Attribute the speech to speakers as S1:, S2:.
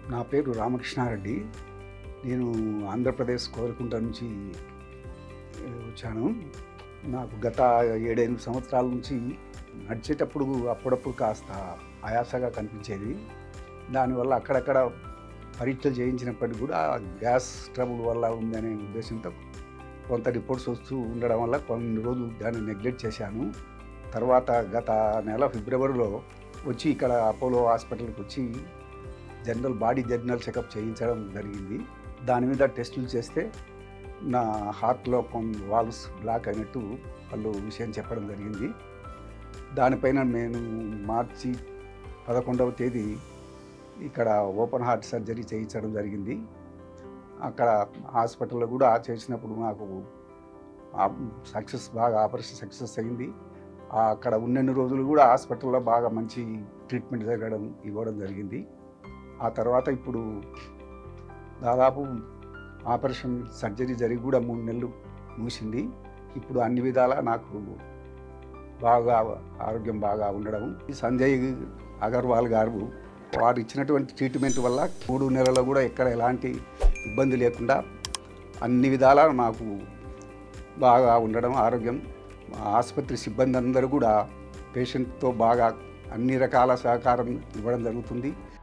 S1: నా పేరు రామకృష్ణారెడ్డి నేను ఆంధ్రప్రదేశ్ కోరుకుంట నుంచి ఏ, వచ్చాను నాకు గత ఏడెనిమిది సంవత్సరాల నుంచి నడిచేటప్పుడు అప్పుడప్పుడు కాస్త ఆయాసగా కనిపించేది దానివల్ల అక్కడక్కడ పరీక్షలు చేయించినప్పటికీ కూడా గ్యాస్ ట్రబుల్ వల్ల ఉందనే ఉద్దేశంతో కొంత రిపోర్ట్స్ వస్తూ ఉండడం వల్ల కొన్ని రోజులు దాన్ని నెగ్లెక్ట్ చేశాను తర్వాత గత నెల ఫిబ్రవరిలో వచ్చి ఇక్కడ అపోలో హాస్పిటల్కి వచ్చి జనరల్ బాడీ జనరల్ చెకప్ చేయించడం జరిగింది దాని మీద టెస్టులు చేస్తే నా హార్ట్లో కొన్ని వాల్వ్స్ బ్లాక్ అయినట్టు వాళ్ళు విషయం చెప్పడం జరిగింది దానిపైన నేను మార్చి పదకొండవ తేదీ ఇక్కడ ఓపెన్ హార్ట్ సర్జరీ చేయించడం జరిగింది అక్కడ హాస్పిటల్లో కూడా చేసినప్పుడు నాకు సక్సెస్ బాగా ఆపరేషన్ సక్సెస్ అయింది ఆ అక్కడ ఉన్నన్ని రోజులు కూడా హాస్పిటల్లో బాగా మంచి ట్రీట్మెంట్ జరగడం ఇవ్వడం జరిగింది ఆ తర్వాత ఇప్పుడు దాదాపు ఆపరేషన్ సర్జరీ జరిగి కూడా మూడు నెలలు ముగిసింది ఇప్పుడు అన్ని విధాలా నాకు బాగా ఆరోగ్యం బాగా ఉండడం ఈ సంజయ్ అగర్వాల్ గారు వారు ఇచ్చినటువంటి ట్రీట్మెంట్ వల్ల మూడు నెలల్లో కూడా ఎక్కడ ఎలాంటి ఇబ్బంది లేకుండా అన్ని విధాలా నాకు బాగా ఉండడం ఆరోగ్యం ఆసుపత్రి సిబ్బంది అందరూ కూడా పేషెంట్తో బాగా అన్ని రకాల సహకారం ఇవ్వడం జరుగుతుంది